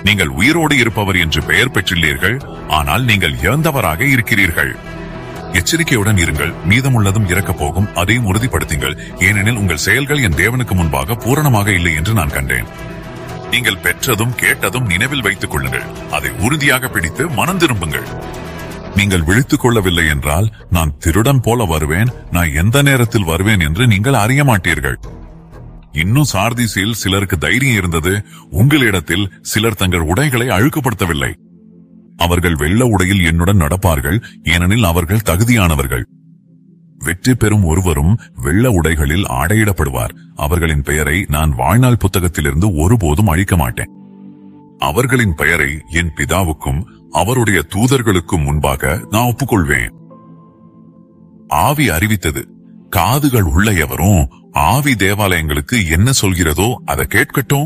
நீங்கள் உயிரோடு இருப்பவர் என்று பெயர் பெற்றுள்ளீர்கள் ஆனால் நீங்கள் இறந்தவராக இருக்கிறீர்கள் எச்சரிக்கையுடன் இருங்கள் மீதமுள்ளதும் இறக்கப் போகும் அதையும் உறுதிப்படுத்துங்கள் ஏனெனில் உங்கள் செயல்கள் என் தேவனுக்கு முன்பாக பூரணமாக இல்லை என்று நான் கண்டேன் நீங்கள் பெற்றதும் கேட்டதும் நினைவில் வைத்துக் கொள்ளுங்கள் அதை உறுதியாக பிடித்து மனம் திரும்புங்கள் நீங்கள் விழித்துக் கொள்ளவில்லை என்றால் நான் திருடன் போல வருவேன் நான் எந்த நேரத்தில் வருவேன் என்று நீங்கள் அறிய மாட்டீர்கள் இன்னும் சார்தீசில் சிலருக்கு தைரியம் இருந்தது உங்களிடத்தில் சிலர் தங்கள் உடைகளை அழுக்குப்படுத்தவில்லை அவர்கள் வெள்ள உடையில் என்னுடன் நடப்பார்கள் ஏனெனில் அவர்கள் தகுதியானவர்கள் வெற்றி பெறும் ஒருவரும் வெள்ள உடைகளில் ஆடையிடப்படுவார் அவர்களின் பெயரை நான் வாழ்நாள் புத்தகத்திலிருந்து ஒருபோதும் அழிக்க மாட்டேன் அவர்களின் பெயரை என் பிதாவுக்கும் அவருடைய தூதர்களுக்கும் முன்பாக நான் ஒப்புக்கொள்வேன் ஆவி அறிவித்தது காதுகள் உள்ள எவரும் ஆவி தேவாலயங்களுக்கு என்ன சொல்கிறதோ அதை கேட்கட்டும்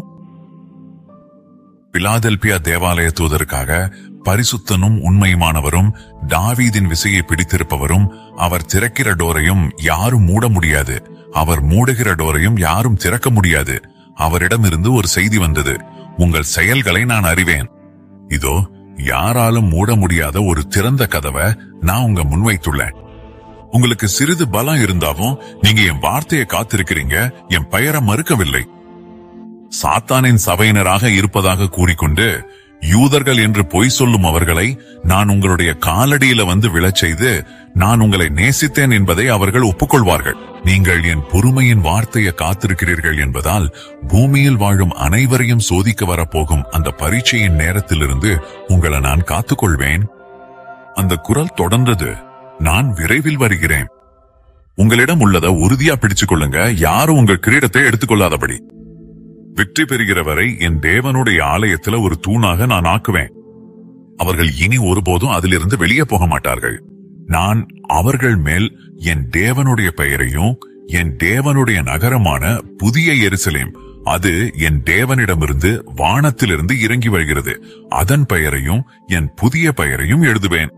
பிலாதெல்பியா தேவாலய தூதருக்காக பரிசுத்தனும் உண்மையுமானவரும் தாவீதின் விசையை பிடித்திருப்பவரும் அவர் திறக்கிற டோரையும் யாரும் மூட முடியாது அவர் மூடுகிற டோரையும் யாரும் திறக்க முடியாது அவரிடமிருந்து ஒரு செய்தி வந்தது உங்கள் செயல்களை நான் அறிவேன் இதோ யாராலும் மூட முடியாத ஒரு திறந்த கதவை நான் உங்க முன்வைத்துள்ளேன் உங்களுக்கு சிறிது பலம் இருந்தாலும் நீங்க என் வார்த்தையை காத்திருக்கிறீங்க என் பெயரை மறுக்கவில்லை சாத்தானின் சபையினராக இருப்பதாக கூறிக்கொண்டு யூதர்கள் என்று பொய் சொல்லும் அவர்களை நான் உங்களுடைய காலடியில வந்து விழச் செய்து நான் உங்களை நேசித்தேன் என்பதை அவர்கள் ஒப்புக்கொள்வார்கள் நீங்கள் என் பொறுமையின் வார்த்தையை காத்திருக்கிறீர்கள் என்பதால் பூமியில் வாழும் அனைவரையும் சோதிக்க வரப்போகும் அந்த பரீட்சையின் நேரத்திலிருந்து உங்களை நான் காத்துக்கொள்வேன் அந்த குரல் தொடர்ந்தது நான் விரைவில் வருகிறேன் உங்களிடம் உள்ளத உறுதியா பிடிச்சுக் கொள்ளுங்க யாரும் உங்கள் கிரீடத்தை எடுத்துக்கொள்ளாதபடி வெற்றி பெறுகிறவரை என் தேவனுடைய ஆலயத்துல ஒரு தூணாக நான் ஆக்குவேன் அவர்கள் இனி ஒருபோதும் அதிலிருந்து வெளியே போக மாட்டார்கள் நான் அவர்கள் மேல் என் தேவனுடைய பெயரையும் என் தேவனுடைய நகரமான புதிய எருசலேம் அது என் தேவனிடமிருந்து வானத்திலிருந்து இறங்கி வருகிறது அதன் பெயரையும் என் புதிய பெயரையும் எழுதுவேன்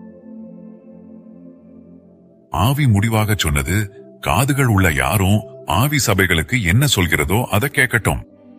ஆவி முடிவாக சொன்னது காதுகள் உள்ள யாரும் ஆவி சபைகளுக்கு என்ன சொல்கிறதோ அதை கேட்கட்டும்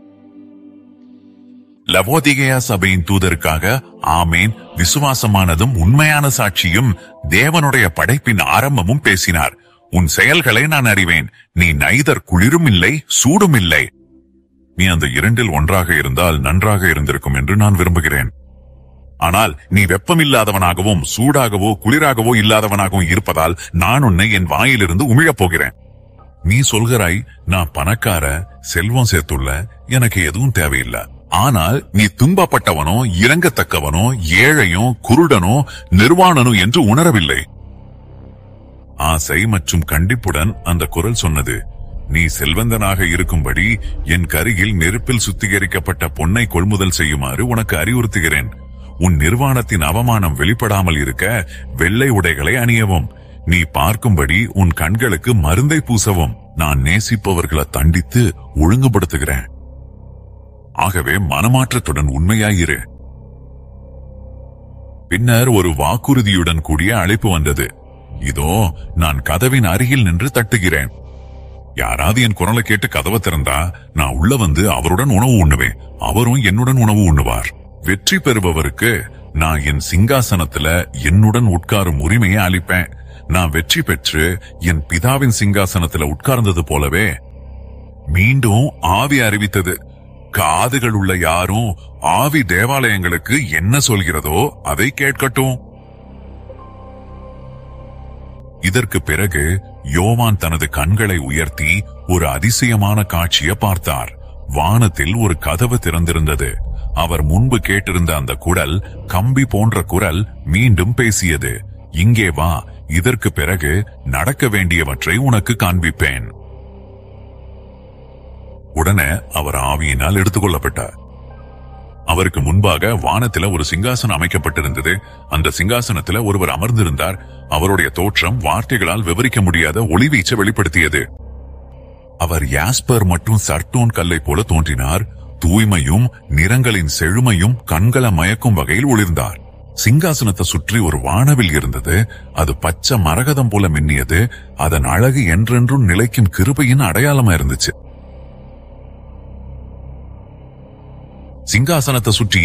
லவோதிகேயா சபையின் தூதருக்காக ஆமேன் விசுவாசமானதும் உண்மையான சாட்சியும் தேவனுடைய படைப்பின் ஆரம்பமும் பேசினார் உன் செயல்களை நான் அறிவேன் நீ நைதர் குளிரும் இல்லை சூடும் இல்லை நீ அந்த இரண்டில் ஒன்றாக இருந்தால் நன்றாக இருந்திருக்கும் என்று நான் விரும்புகிறேன் ஆனால் நீ வெப்பமில்லாதவனாகவும் சூடாகவோ குளிராகவோ இல்லாதவனாகவும் இருப்பதால் நான் உன்னை என் வாயிலிருந்து உமிழப் போகிறேன் நீ சொல்கிறாய் நான் பணக்கார செல்வம் சேர்த்துள்ள எனக்கு எதுவும் தேவையில்லை ஆனால் நீ துன்பப்பட்டவனோ இறங்கத்தக்கவனோ ஏழையோ குருடனோ நிர்வாணனோ என்று உணரவில்லை ஆசை மற்றும் கண்டிப்புடன் அந்த குரல் சொன்னது நீ செல்வந்தனாக இருக்கும்படி என் கருகில் நெருப்பில் சுத்திகரிக்கப்பட்ட பொன்னை கொள்முதல் செய்யுமாறு உனக்கு அறிவுறுத்துகிறேன் உன் நிர்வாணத்தின் அவமானம் வெளிப்படாமல் இருக்க வெள்ளை உடைகளை அணியவும் நீ பார்க்கும்படி உன் கண்களுக்கு மருந்தை பூசவும் நான் நேசிப்பவர்களை தண்டித்து ஒழுங்குபடுத்துகிறேன் ஆகவே மனமாற்றத்துடன் உண்மையாயிரு பின்னர் ஒரு வாக்குறுதியுடன் கூடிய அழைப்பு வந்தது இதோ நான் கதவின் அருகில் நின்று தட்டுகிறேன் யாராவது என் குரலை கேட்டு கதவை திறந்தா நான் உள்ள வந்து அவருடன் உணவு உண்ணுவேன் அவரும் என்னுடன் உணவு உண்ணுவார் வெற்றி பெறுபவருக்கு நான் என் சிங்காசனத்துல என்னுடன் உட்காரும் உரிமையை அளிப்பேன் நான் வெற்றி பெற்று என் பிதாவின் சிங்காசனத்துல உட்கார்ந்தது போலவே மீண்டும் ஆவி அறிவித்தது காதுகள் உள்ள யாரும் ஆவி தேவாலயங்களுக்கு என்ன சொல்கிறதோ அதை கேட்கட்டும் இதற்கு பிறகு யோவான் தனது கண்களை உயர்த்தி ஒரு அதிசயமான காட்சியை பார்த்தார் வானத்தில் ஒரு கதவு திறந்திருந்தது அவர் முன்பு கேட்டிருந்த அந்த குரல் கம்பி போன்ற குரல் மீண்டும் பேசியது இங்கே வா இதற்கு பிறகு நடக்க வேண்டியவற்றை உனக்கு காண்பிப்பேன் உடனே அவர் ஆவியினால் எடுத்துக்கொள்ளப்பட்டார் அவருக்கு முன்பாக வானத்தில ஒரு சிங்காசனம் அமைக்கப்பட்டிருந்தது அந்த சிங்காசனத்துல ஒருவர் அமர்ந்திருந்தார் அவருடைய தோற்றம் வார்த்தைகளால் விவரிக்க முடியாத ஒளிவீச்சை வெளிப்படுத்தியது அவர் யாஸ்பர் மற்றும் சர்டோன் கல்லை போல தோன்றினார் தூய்மையும் நிறங்களின் செழுமையும் கண்களை மயக்கும் வகையில் ஒளிர்ந்தார் சிங்காசனத்தை சுற்றி ஒரு வானவில் இருந்தது அது பச்சை மரகதம் போல மின்னியது அதன் அழகு என்றென்றும் நிலைக்கும் கிருபையின் அடையாளமா இருந்துச்சு சிங்காசனத்தை சுற்றி